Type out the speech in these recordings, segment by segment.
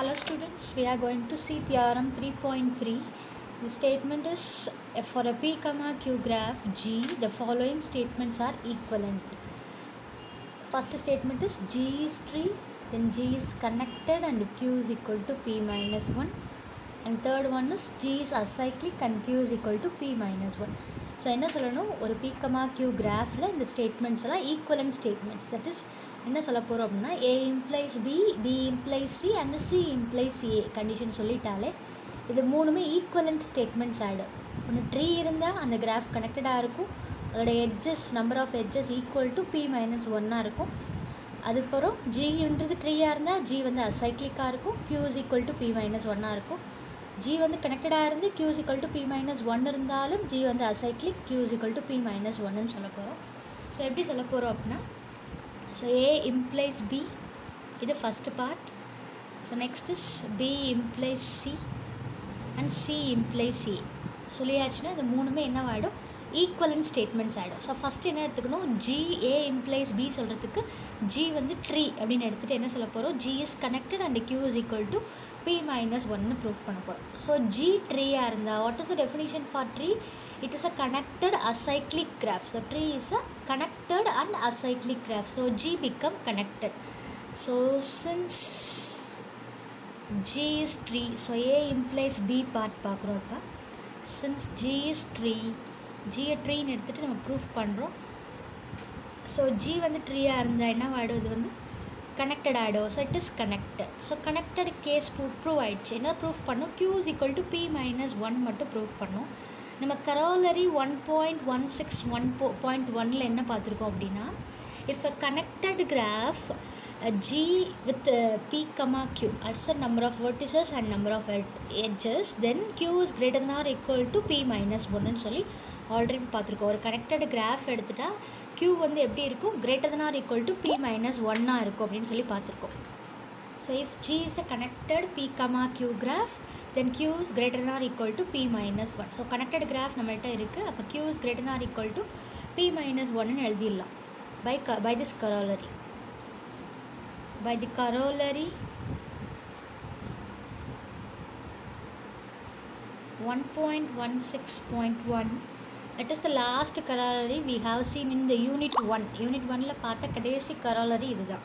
Hello students, we are going to see theorem 3.3. The statement is uh, for a p comma q graph G, the following statements are equivalent. First statement is G is tree, then G is connected and q is equal to p minus 1. And third one is G is acyclic and q is equal to p minus 1. So என்ன சொல்லணும் ஒரு B comma Q கிராஃபில் இந்த statements எல்லாம் equivalent statements that is என்ன சொல்ல போகிறோம் அப்படின்னா A implies B B implies C and C implies A condition சொல்லிட்டாலே இது மூணுமே ஈக்குவலண்ட் ஸ்டேட்மெண்ட்ஸ் ஆகிடும் ஒன்று ட்ரீ இருந்தால் அந்த கிராஃப் கனெக்டடாக இருக்கும் அதோட edges number of edges equal to B minus ஒன்னாக இருக்கும் அதுக்கப்புறம் ஜின்றது ட்ரீயாக இருந்தால் ஜி வந்து அசைக்ளிக்காக இருக்கும் Q is equal to B minus ஒன்னாக இருக்கும் ஜி வந்து கனெக்டடாக இருந்து Q is equal to B minus one இருந்தாலும் ஜி வந்து acyclic Q is equal to B minus ஒன்னு சொல்ல போகிறோம் ஸோ எப்படி சொல்ல போகிறோம் அப்படின்னா ஸோ ஏ இம்ப்ளைஸ் பி இது first part so next is B implies C and C implies A சொல்லியாச்சுன்னா இந்த மூணுமே என்னவாயிடும் ஈக்குவலன்ட் ஸ்டேட்மெண்ட்ஸ் ஆகிடும் ஸோ ஃபஸ்ட்டு என்ன எடுத்துக்கணும் ஜி ஏ இம்ப்ளைஸ் பி சொல்கிறதுக்கு ஜி வந்து ட்ரீ அப்படின்னு எடுத்துகிட்டு என்ன சொல்ல போகிறோம் G is connected and Q is equal to B minus ஒன்னு ப்ரூஃப் பண்ண போகிறோம் ஸோ ஜி ட்ரீயாக இருந்தால் what is the definition for tree it is a connected acyclic graph so tree is a connected and acyclic graph so G become connected so since G is tree so A implies B part பார்க்குறோம் இப்போ since G is tree ஜியை ட்ரீன்னு எடுத்துகிட்டு நம்ம proof பண்ணுறோம் so G வந்து ட்ரீயாக இருந்தால் என்ன ஆகிடும் இது வந்து கனெக்டட் ஆகிடும் so it is connected so connected case prove prove ஆயிடுச்சு என்ன ப்ரூஃப் பண்ணோம் Q is equal to B minus one மட்டும் ப்ரூஃப் பண்ணோம் நம்ம corollary one point one six one போ பாயிண்ட் ஒனில் என்ன பார்த்துருக்கோம் அப்படின்னா if a connected graph G with uh, P comma Q adds the number of vertices and number of ed- edges then Q is greater than or equal to P minus 1 சொல்லி already பார்த்துருக்கோம் ஒரு connected graph எடுத்துட்டா Q வந்து எப்படி இருக்கும் greater than or equal to P minus ஒன்னாக இருக்கும் அப்படின்னு சொல்லி பார்த்துருக்கோம் so if G is a connected P comma Q graph then Q is greater than or equal to P minus 1 so connected graph நம்மள்ட்ட இருக்குது அப்போ Q is greater than or equal to P minus 1 எழுதிடலாம் by க by this corollary by the corollary 1.16.1 that is the last corollary we have seen in the unit 1 unit 1ல பார்த்த கடைசி corollary இதுதான்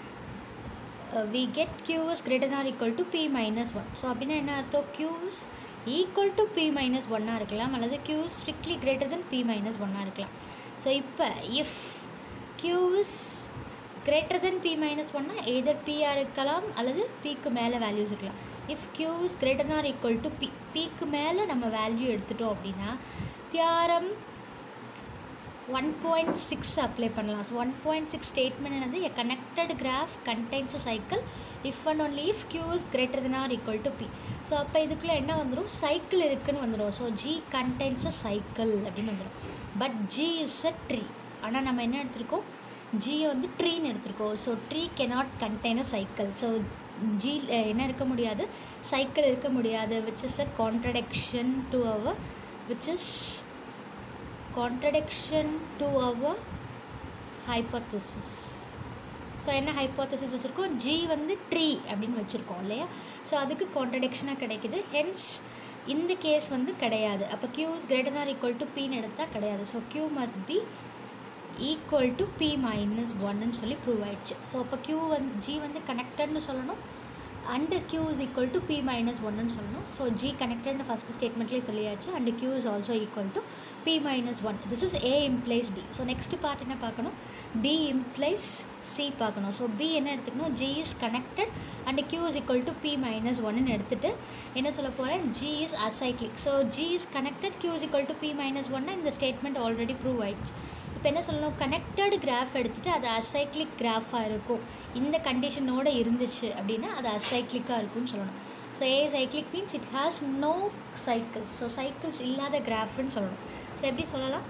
uh, we get q is greater than or equal to p minus 1 so அப்படின்னா என்ன அர்த்தம் q is equal to p minus 1 இருக்கலாம் அல்லது q is strictly greater than p minus 1 இருக்கலாம் ஸோ இப்போ if q is greater than P minus ஒன்னா either P or இருக்கலாம் அல்லது பிக்கு மேலே வேல்யூஸ் இருக்கலாம் if Q is greater than equal to P பிக்கு மேலே நம்ம வேல்யூ எடுத்துட்டோம் அப்படின்னா theorem one point six apply பண்ணலாம் so one point six statement என்னது a connected graph contains a cycle if and only if Q is greater than or equal to P so அப்போ இதுக்குள்ளே என்ன வந்துடும் சைக்கிள் இருக்குன்னு வந்துடும் so G contains a cycle அப்படின்னு வந்துடும் but G is a tree ஆனால் நம்ம என்ன எடுத்திருக்கோம் ஜியை வந்து ட்ரீன்னு எடுத்திருக்கோம் so tree cannot contain a cycle so G என்ன இருக்க முடியாது சைக்கிள் இருக்க முடியாது which is a contradiction to our which is contradiction to our hypothesis so என்ன ஹைப்போத்தசிஸ் வச்சுருக்கோம் ஜி வந்து ட்ரீ அப்படின்னு வச்சுருக்கோம் இல்லையா ஸோ அதுக்கு கான்ட்ரடிக்ஷனாக கிடைக்குது ஹென்ஸ் இந்த கேஸ் வந்து கிடையாது அப்போ Q is greater than equal to பின்னு எடுத்தால் கிடையாது so Q must be equal to B minus ஒன்னு சொல்லி ப்ரூவ் ஆயிடுச்சு ஸோ அப்போ க்யூ வந்து ஜி வந்து கனெக்டட்னு சொல்லணும் and q is equal to B minus ஒன்னு சொல்லணும் ஸோ ஜி கனெக்டட்னு ஃபஸ்ட்டு ஸ்டேட்மெண்ட்லேயே சொல்லியாச்சு and q is also equal to B minus one this is A implies B so next part என்ன பார்க்கணும் பி இம்ப்ளைஸ் சி பார்க்கணும் ஸோ பி என்ன எடுத்துக்கணும் G is connected and q is equal to B minus ஒன்னு எடுத்துகிட்டு என்ன சொல்ல போகிறேன் G is acyclic so G is connected q is equal to B minus ஒன்னா இந்த ஸ்டேட்மெண்ட் ஆல்ரெடி ப்ரூவ் ஆயிடுச்சு இப்போ என்ன சொல்லணும் கனெக்டட் கிராஃப் எடுத்துகிட்டு அது அசைக்ளிக் கிராஃபாக இருக்கும் இந்த கண்டிஷனோடு இருந்துச்சு அப்படின்னா அது அசைக்ளிக்காக இருக்கும்னு சொல்லணும் so acyclic means it has no cycles so cycles இல்லாத கிராஃப்னு சொல்லணும் ஸோ எப்படி சொல்லலாம்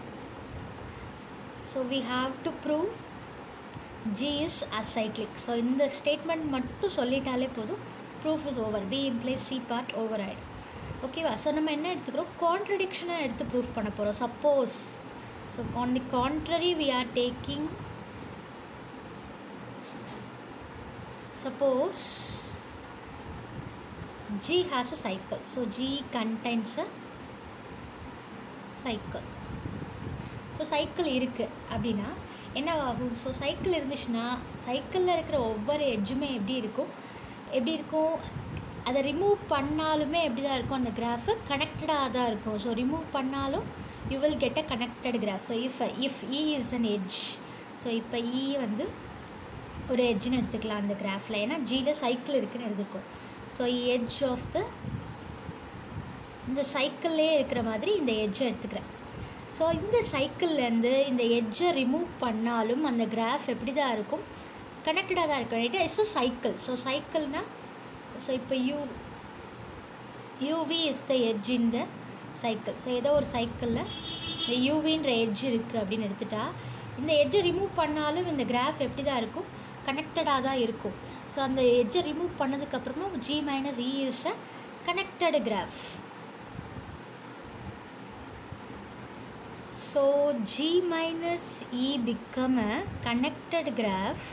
so we have to prove G is acyclic so இந்த ஸ்டேட்மெண்ட் மட்டும் சொல்லிட்டாலே போதும் proof is over B implies C part over ஆகிடும் ஓகேவா ஸோ நம்ம என்ன எடுத்துக்கிறோம் கான்ட்ரடிக்ஷனை எடுத்து ப்ரூஃப் பண்ண போகிறோம் suppose so on the contrary we are taking suppose G has a cycle. So G contains a cycle. So cycle இருக்குது அப்படின்னா என்ன ஆகும் ஸோ சைக்கிள் இருந்துச்சுன்னா சைக்கிளில் இருக்கிற ஒவ்வொரு எட்ஜுமே எப்படி இருக்கும் எப்படி இருக்கும் அதை ரிமூவ் பண்ணாலுமே எப்படி தான் இருக்கும் அந்த கிராஃபு கனெக்டடாக தான் இருக்கும் ஸோ ரிமூவ் பண்ணாலும் you will get a connected graph so if if E is an edge so இப்போ இ வந்து ஒரு எட்ஜ்னு எடுத்துக்கலாம் அந்த கிராஃபில் ஏன்னா ஜியில் சைக்கிள் இருக்குன்னு எடுத்துக்கோம் ஸோ எட்ஜ் ஆஃப் த இந்த சைக்கிள்லே இருக்கிற மாதிரி இந்த எட்ஜை எடுத்துக்கிறேன் ஸோ இந்த சைக்கிள்லேருந்து இந்த எட்ஜை ரிமூவ் பண்ணாலும் அந்த கிராஃப் எப்படி தான் இருக்கும் கனெக்டடாக தான் இருக்கும் ரைட்டா இட்ஸ் அ சைக்கிள் ஸோ சைக்கிள்னால் ஸோ இப்போ you UV is the edge in the cycle so ஏதோ ஒரு சைக்கிளில் இந்த யூவின்ற எட்ஜ் இருக்குது அப்படின்னு எடுத்துட்டா இந்த எட்ஜை ரிமூவ் பண்ணாலும் இந்த கிராஃப் எப்படி தான் இருக்கும் கனெக்டடாக தான் இருக்கும் ஸோ அந்த எட்ஜை ரிமூவ் பண்ணதுக்கப்புறமா G minus E is a connected graph So G minus E become a connected graph.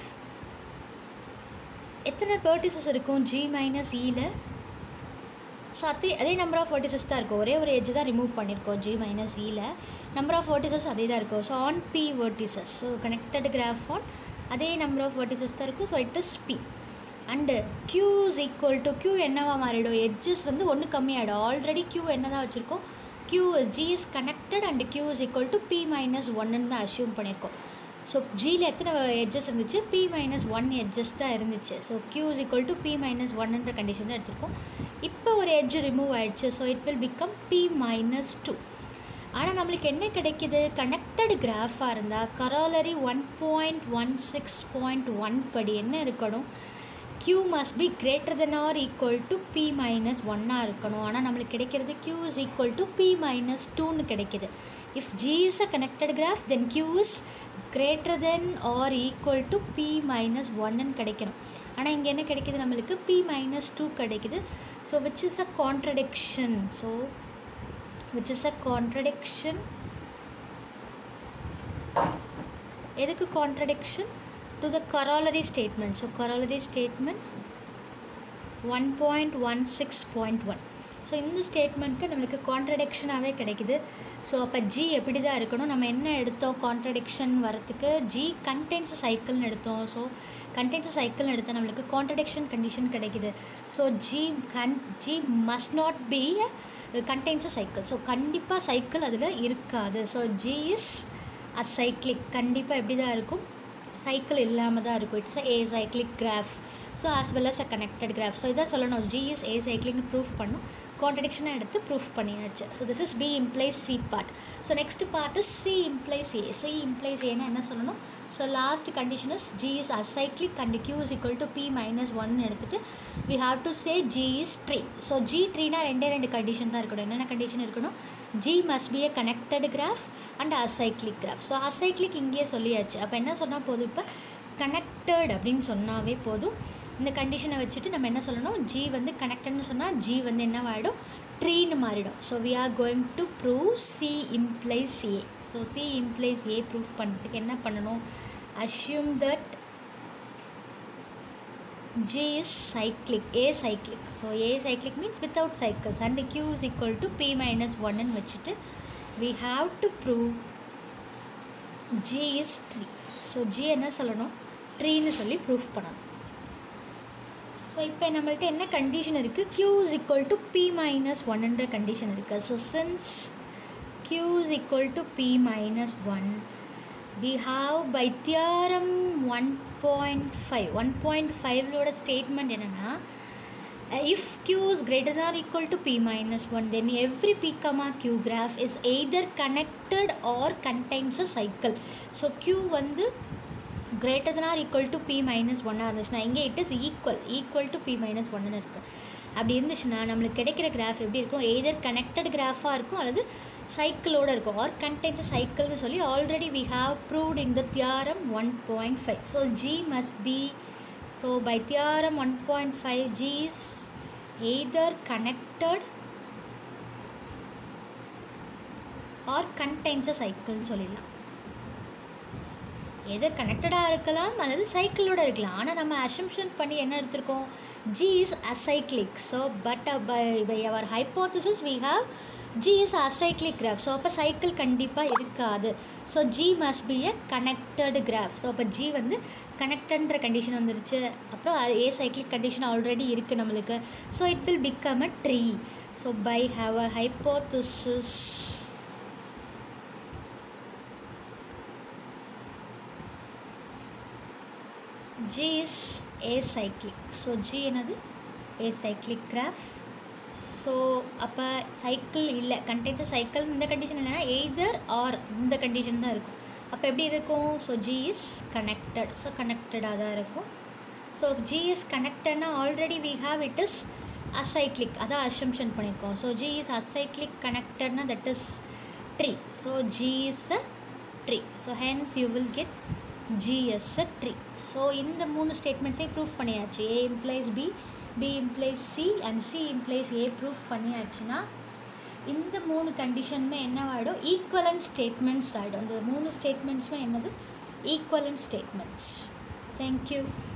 எத்தனை வேர்டிசஸ் இருக்கும் G மைனஸ் இயில் ஸோ அதே அதே நம்பர் ஆஃப் வேர்டிசஸ் தான் இருக்கும் ஒரே ஒரு எட்ஜ் தான் ரிமூவ் பண்ணியிருக்கோம் G மைனஸ் இயில் நம்பர் ஆஃப் வேர்டிசஸ் அதே தான் இருக்கும் so on p vertices so connected graph on அதே நம்பர் ஆஃப் வேர்டிசஸ் தான் இருக்கும் so it is p and q is equal to q என்னவா மாறிடும் எட்ஜஸ் வந்து ஒன்று கம்மியாகிடும் ஆல்ரெடி க்யூ என்ன தான் வச்சுருக்கோம் q is g is connected and q is equal to p minus 1 தான் அஷ்யூம் பண்ணியிருக்கோம் ஸோ ஜியில் எத்தனை எட்ஜஸ் இருந்துச்சு p மைனஸ் ஒன் எட்ஜஸ் தான் இருந்துச்சு so q is equal to p minus ஒன்ன்ற கண்டிஷன் தான் எடுத்திருக்கோம் இப்போ ஒரு எட்ஜ் ரிமூவ் ஆயிடுச்சு so it will become p minus two ஆனால் நம்மளுக்கு என்ன கிடைக்கிது கனெக்டட் கிராஃபாக இருந்தால் corollary one point one six point one படி என்ன இருக்கணும் q must be greater than or equal to p minus ஒன்னாக இருக்கணும் ஆனால் நம்மளுக்கு கிடைக்கிறது q is equal to p minus டூன்னு கிடைக்கிது if g is a connected graph then q is greater than or equal to p minus ஒன்னு கிடைக்கணும் ஆனால் இங்கே என்ன கிடைக்கிது நம்மளுக்கு p minus டூ கிடைக்குது so which is a contradiction so which is a contradiction எதுக்கு contradiction to the corollary statement. So, corollary statement 1.16.1. So இந்த ஸ்டேட்மெண்ட்க்கு நம்மளுக்கு கான்ட்ரடிக்ஷனாகவே கிடைக்குது ஸோ அப்போ ஜி எப்படி தான் இருக்கணும் நம்ம என்ன எடுத்தோம் கான்ட்ரடிக்ஷன் வரத்துக்கு ஜி கண்டென்ஸ் சைக்கிள்னு எடுத்தோம் ஸோ கண்டென்ஸ் சைக்கிள்னு எடுத்தால் நம்மளுக்கு கான்ட்ரடிக்ஷன் கண்டிஷன் கிடைக்குது so G con G must not be contains cycle so கண்டிப்பாக சைக்கிள் அதில் இருக்காது so G is acyclic கண்டிப்பாக எப்படி தான் இருக்கும் சைக்கிள் இல்லாமல் தான் இருக்கும் it's acyclic graph so as well as a connected graph so இதான் சொல்லணும் ஜி இஸ் ஏ சைக்ளிக்னு ப்ரூஃப் பண்ணும் கான்ட்ரடிக்ஷனை எடுத்து ப்ரூஃப் பண்ணியாச்சு so this is B implies C part so next part is C implies A C implies ஏன்னா என்ன சொல்லணும் so last condition is G is acyclic and Q is equal to B minus one எடுத்துகிட்டு we have to say G is tree so G ட்ரீனா ரெண்டே ரெண்டு condition தான் இருக்கணும் என்னென்ன கண்டிஷன் இருக்கணும் G must be a connected graph and acyclic graph so acyclic இங்கேயே சொல்லியாச்சு அப்போ என்ன சொன்னால் போதும் இப்போ கனெக்டட் அப்படின்னு சொன்னாவே போதும் இந்த கண்டிஷனை வச்சுட்டு நம்ம என்ன சொல்லணும் ஜி வந்து கனெக்டட்னு சொன்னால் ஜி வந்து என்னவாயிடும் ட்ரீன்னு மாறிடும் so we are going to prove C implies A so C implies A prove பண்ணுறதுக்கு என்ன பண்ணணும் assume that G is cyclic, A cyclic. So A cyclic means without cycles and Q is equal to P minus 1 ன்னு வச்சுட்டு we have to prove G is tree. So G என்ன சொல்லணும் ட்ரீன்னு சொல்லி proof பண்ணணும் so இப்போ நம்மள்ட்ட என்ன condition இருக்குது q is equal to p minus ஒன்ன்ற கண்டிஷன் இருக்குது so since q is equal to p minus 1 we have by theorem 1.5 1.5லோட ஸ்டேட்மெண்ட் என்னென்னா if q is greater than or equal to p minus 1 then every p comma q graph is either connected or contains a cycle so q வந்து greater than or equal to p minus 1 இருந்துச்சுன்னா இங்கே it is equal equal to p minus 1 இருக்குது அப்படி இருந்துச்சுன்னா நம்மளுக்கு கிடைக்கிற graph எப்படி இருக்கும் எய்தர் கனெக்டட் கிராஃபாக இருக்கும் அல்லது சைக்கிளோடு இருக்கும் ஆர் கண்டென்ஸ் சைக்கிள்னு சொல்லி already we have proved in the theorem one point five so G must be so by theorem one point five G is either connected or contains சைக்கிள்னு சொல்லிடலாம் எது கனெக்டடாக இருக்கலாம் அல்லது சைக்கிளோட இருக்கலாம் ஆனால் நம்ம அசம்ஷன் பண்ணி என்ன எடுத்திருக்கோம் G is acyclic so but by by our hypothesis we have G is acyclic graph so அப்போ சைக்கிள் கண்டிப்பாக இருக்காது so G must be a connected graph so அப்போ ஜி வந்து கனெக்டன்ற கண்டிஷன் வந்துருச்சு அப்புறம் ஏ சைக்கிளிக் கண்டிஷன் ஆல்ரெடி இருக்குது நம்மளுக்கு so it will become a tree so by have a hypothesis G is acyclic. So G என்னது acyclic graph. ஸோ அப்போ cycle இல்லை கண்டென்ஸ் சைக்கிள் இந்த கண்டிஷன் இல்லைன்னா எய்தர் ஆர் இந்த கண்டிஷன் தான் இருக்கும் அப்போ எப்படி இருக்கும் so G is connected so கனெக்டடாக தான் இருக்கும் ஸோ ஜி இஸ் கனெக்டட்னா already we have it is acyclic அதான் அசம்ஷன் பண்ணியிருக்கோம் ஸோ ஜி இஸ் அசைக்ளிக் கனெக்டட்னா that is tree so G is a tree so hence you will get G is a tree so இந்த மூணு ஸ்டேட்மெண்ட்ஸையும் proof பண்ணியாச்சு A implies B B implies C and C implies A proof பண்ணியாச்சுன்னா இந்த மூணு கண்டிஷனுமே என்னவாயிடும் equivalent statements ஆகிடும் இந்த மூணு ஸ்டேட்மெண்ட்ஸுமே என்னது ஈக்குவலன்ட் ஸ்டேட்மெண்ட்ஸ் தேங்க்யூ